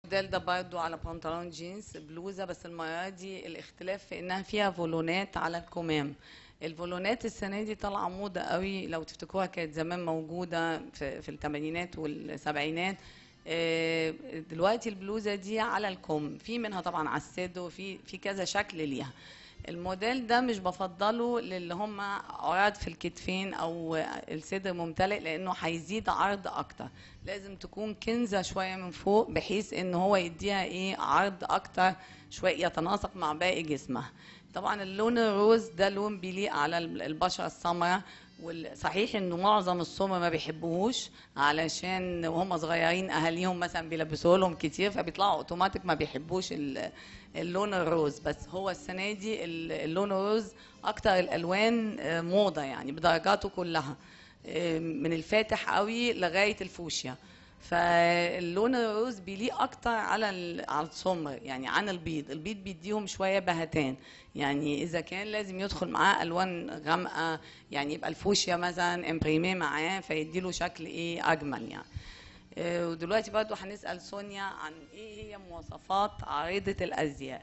الموديل ده برضو على بنطلون جينز بلوزة بس المرة دي الاختلاف في انها فيها فولونات على الكمام الفولونات السنة دي طالعة موضة قوي لو تفتكروها كانت زمان موجودة في, في الثمانينات والسبعينات آه، دلوقتي البلوزة دي على الكم في منها طبعا على الصدر وفي في كذا شكل ليها الموديل ده مش بفضله للي هم عراض في الكتفين او الصدر ممتلئ لانه هيزيد عرض اكتر لازم تكون كنزه شويه من فوق بحيث ان هو يديها ايه عرض اكتر شويه يتناسق مع باقي جسمها طبعا اللون الروز ده لون بيليق على البشره السمراء والصحيح انه معظم السمر ما بيحبوهوش علشان وهم صغيرين اهاليهم مثلا بيلبسوا لهم كتير فبيطلعوا اوتوماتيك ما بيحبوش ال- اللون الروز بس هو السنه دي ال- اللون الروز اكتر الالوان آه، موضه يعني بدرجاته كلها آه، من الفاتح قوي لغايه الفوشيا فاللون الروز بيليق اكتر على ال- على السمر يعني عن البيض البيض بيديهم شويه بهتان يعني اذا كان لازم يدخل معاه الوان غامقه يعني يبقى الفوشيا مثلا امبريميه معاه فيديله شكل ايه اجمل يعني آه، ودلوقتي برضو هنسال سونيا عن ايه هي مواصفات عارضه الازياء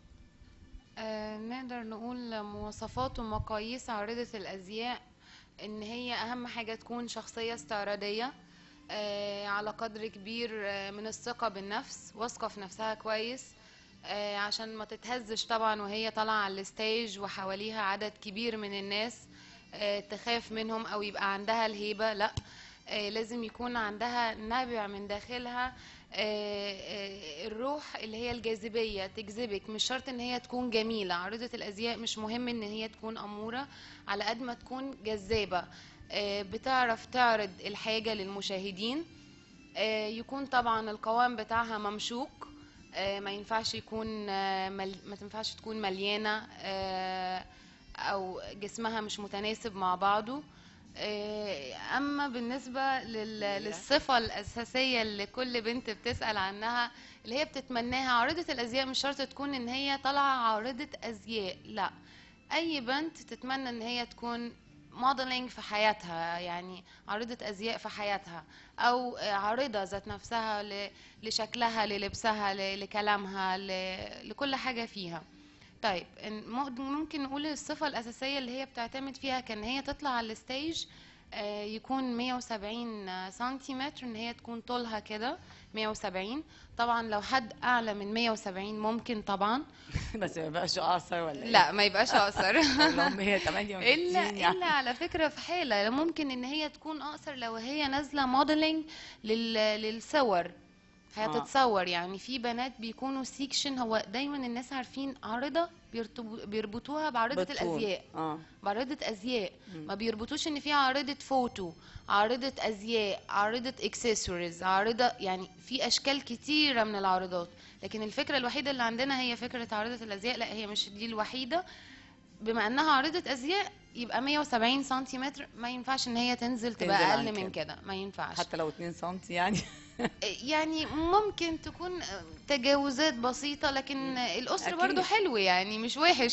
آه، نقدر نقول مواصفات ومقاييس عارضة الأزياء إن هي أهم حاجة تكون شخصية استعراضية آه، على قدر كبير آه، من الثقة بالنفس واثقة في نفسها كويس آه، عشان ما تتهزش طبعا وهي طالعة على الستيج وحواليها عدد كبير من الناس آه، تخاف منهم أو يبقى عندها الهيبة لأ آه، لازم يكون عندها نابع من داخلها آه، آه، الروح اللي هي الجاذبية تجذبك مش شرط ان هي تكون جميلة عارضة الازياء مش مهم ان هي تكون امورة على قد ما تكون جذابة آه، بتعرف تعرض الحاجة للمشاهدين آه، يكون طبعا القوام بتاعها ممشوق آه، ما ينفعش يكون آه، مل... ما تنفعش تكون مليانة آه، او جسمها مش متناسب مع بعضه آه، اما بالنسبة لل... للصفة الاساسية اللي كل بنت بتسأل عنها اللي هي بتتمناها عارضة الازياء مش شرط تكون ان هي طالعة عارضة ازياء لا اي بنت تتمنى ان هي تكون موديلينج في حياتها يعني عارضة ازياء في حياتها او آه، عارضة ذات نفسها ل... لشكلها للبسها ل... لكلامها ل... لكل حاجة فيها طيب إن- مو- ممكن نقول الصفة الأساسية اللي هي بتعتمد فيها كان هي تطلع على الستيج آه، يكون 170 سنتيمتر ان هي تكون طولها كده 170 طبعا لو حد اعلى من 170 ممكن طبعا بس ما يبقاش اقصر ولا ايه لا ما يبقاش اقصر اللي هم هي 68 الا يعني. الا على فكره في حاله ممكن ان هي تكون اقصر لو هي نازله موديلنج لل... للصور هتتصور يعني في بنات بيكونوا سيكشن هو دايما الناس عارفين عارضه بيرتبو- بيربطوها بعارضه بالطول. الازياء اه بعارضه ازياء ما بيربطوش ان في عارضه فوتو عارضه ازياء عارضه اكسسوارز عارضه يعني في اشكال كتيره من العارضات لكن الفكره الوحيده اللي عندنا هي فكره عارضه الازياء لا هي مش دي الوحيده بما انها عارضه ازياء يبقى 170 سنتيمتر ما ينفعش ان هي تنزل تبقى تنزل عن اقل من كده. كده ما ينفعش حتى لو 2 سم يعني يعني ممكن تكون تجاوزات بسيطة لكن القصر أكيد. برضو حلو يعني مش وحش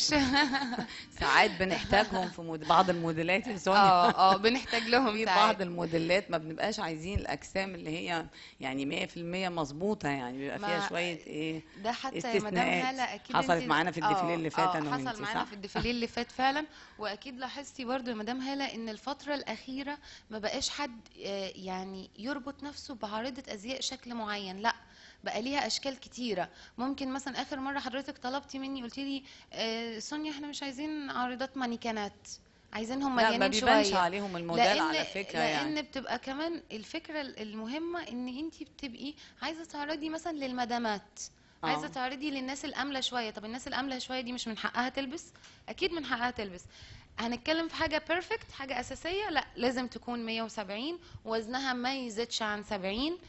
ساعات بنحتاجهم في مود... بعض الموديلات يا سونيا اه اه بنحتاج لهم في ساعات بعض الموديلات ما بنبقاش عايزين الاجسام اللي هي يعني 100% مظبوطه يعني بيبقى فيها ما- شويه ايه ده حتى يا مدام استثناءات. هالة اكيد حصلت انت- معانا في الديفيليه آه، اللي فات آه، أنا وإنتي، حصل معانا صح؟ في الديفيليه اللي فات فعلا واكيد لاحظتي برضو يا مدام هالة ان الفترة الاخيرة ما بقاش حد آه، يعني يربط نفسه بعارضة ازياء شكل معين لا بقى ليها اشكال كتيره ممكن مثلا اخر مره حضرتك طلبتي مني قلتي لي آه، سونيا احنا مش عايزين عارضات مانيكانات عايزينهم لا ما مليانين بيبانش شويه عليهم الموديل لان على فكره لان يعني بتبقى كمان الفكره المهمه ان انت بتبقي عايزه تعرضي مثلا للمدامات آه. عايزه تعرضي للناس الامله شويه طب الناس الامله شويه دي مش من حقها تلبس اكيد من حقها تلبس هنتكلم في حاجه بيرفكت حاجه اساسيه لا لازم تكون 170 وزنها ما يزيدش عن 70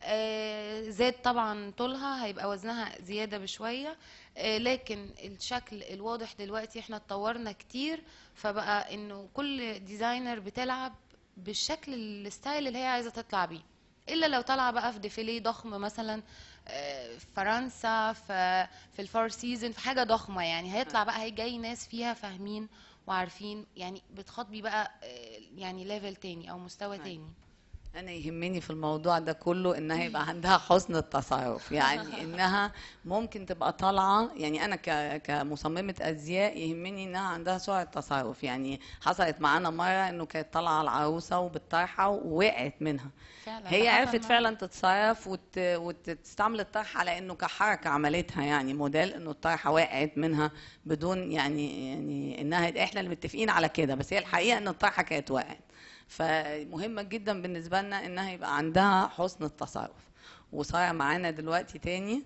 آه، زاد طبعا طولها هيبقى وزنها زياده بشويه آه، لكن الشكل الواضح دلوقتي احنا اتطورنا كتير فبقى انه كل ديزاينر بتلعب بالشكل الستايل اللي هي عايزه تطلع بيه الا لو طالعه بقى في ديفيليه ضخم مثلا آه، في فرنسا في في الفور سيزون في حاجه ضخمه يعني هيطلع بقى هيجي ناس فيها فاهمين وعارفين يعني بتخاطبي بقى آه، يعني ليفل تاني او مستوى أيوة. تاني انا يهمني في الموضوع ده كله انها يبقى عندها حسن التصرف يعني انها ممكن تبقى طالعه يعني انا ك كمصممه ازياء يهمني انها عندها سرعه تصرف يعني حصلت معانا مره انه كانت طالعه العروسه وبالطرحه ووقعت منها فعلا هي ده حصل عرفت معايا. فعلا تتصرف وت... وتستعمل الطرحه على انه كحركه عملتها يعني موديل انه الطرحه وقعت منها بدون يعني يعني انها احنا اللي متفقين على كده بس هي الحقيقه ان الطرحه كانت وقعت فمهمه جدا بالنسبه لنا انها يبقى عندها حسن التصرف وصايع معانا دلوقتي تاني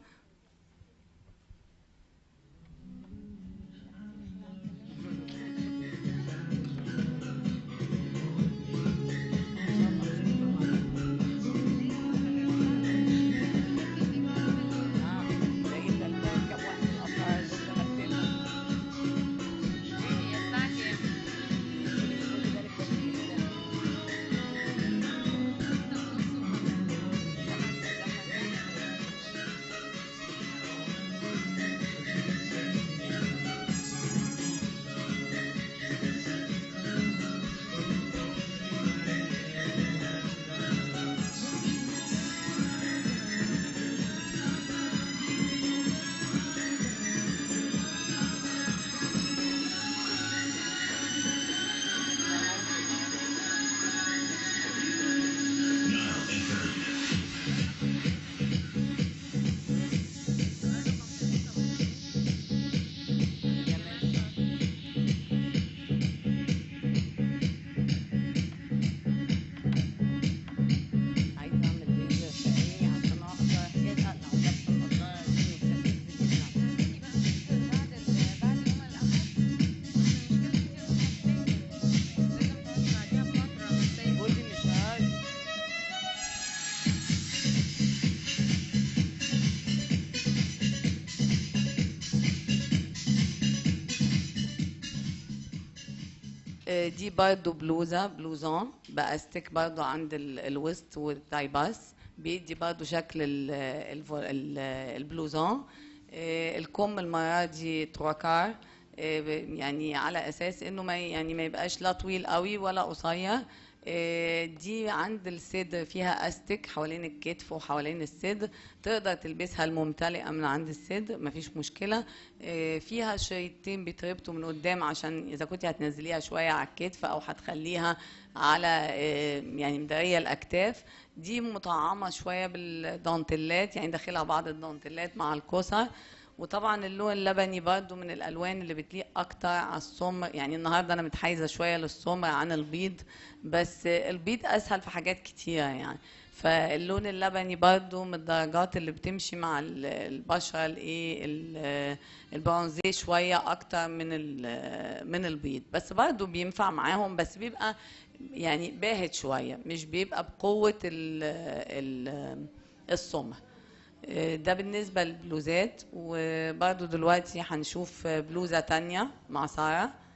عايزه اعمل ليزر في عيني عشان اقدر حاجات اقلع ولابسه النضاره دي مستفزه جدا جوزي مش عارف آه، دي برضو بلوزة بلوزون بأستك برضو عند ال- الوسط والتايباس بيدي برضو شكل ال- الفو- ال- البلوزون آه، الكم المرة دي تروكار آه، ب- يعني على أساس إنه ما ي- يعني ما يبقاش لا طويل قوي ولا قصير آه، دي عند الصدر فيها أستك حوالين الكتف وحوالين الصدر تقدر تلبسها الممتلئة من عند الصدر مفيش مشكلة آه، فيها شريطين بيتربطوا من قدام عشان إذا كنت هتنزليها شوية على الكتف أو هتخليها على آه، يعني مدارية الأكتاف دي مطعمة شوية بالدانتيلات يعني داخلها بعض الدانتيلات مع الكسر وطبعا اللون اللبني برضو من الالوان اللي بتليق اكتر على السمر يعني النهارده انا متحيزه شويه للسمر عن البيض بس البيض اسهل في حاجات كتيره يعني فاللون اللبني برضو من الدرجات اللي بتمشي مع ال- البشره الايه ال- البرونزيه شويه اكتر من ال- من البيض بس برضو بينفع معاهم بس بيبقى يعني باهت شويه مش بيبقى بقوه ال ال السمر ده بالنسبة للبلوزات وبرضو دلوقتي هنشوف بلوزة تانية مع سارة